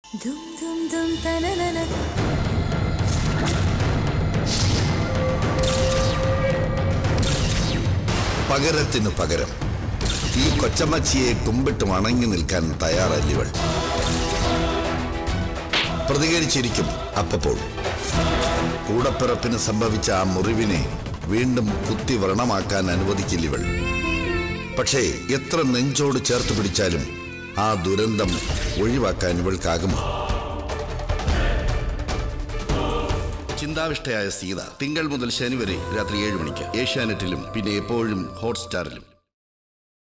ദും ദും ദും തനനന പകരത്തിനു പകരം ഈ കൊച്ചമ്മച്ചിയെ കുമ്പിട്ട് വണങ്ങി നിൽക്കാൻ തയ്യാറല്ലിവൾ പ്രതികരിച്ചിരിക്കും അപ്പപ്പോൾ കൂടപ്പിറപ്പിന് സംഭവിച്ച ആ മുറിവിനെ വീണ്ടും കുത്തി വ്രണമാക്കാൻ അനുവദിക്കില്ലിവൾ പക്ഷേ എത്ര നെഞ്ചോട് ചേർത്ത് പിടിച്ചാലും ആ ദുരന്തം ഒഴിവാക്കാൻ ഇവൾക്കാകുമോ ചിന്താവിഷ്ടയായ സീത തിങ്കൾ മുതൽ ശനി വരെ രാത്രി ഏഴ് മണിക്ക് ഏഷ്യാനെറ്റിലും പിന്നെ എപ്പോഴും ഹോട്ട്സ്റ്റാറിലും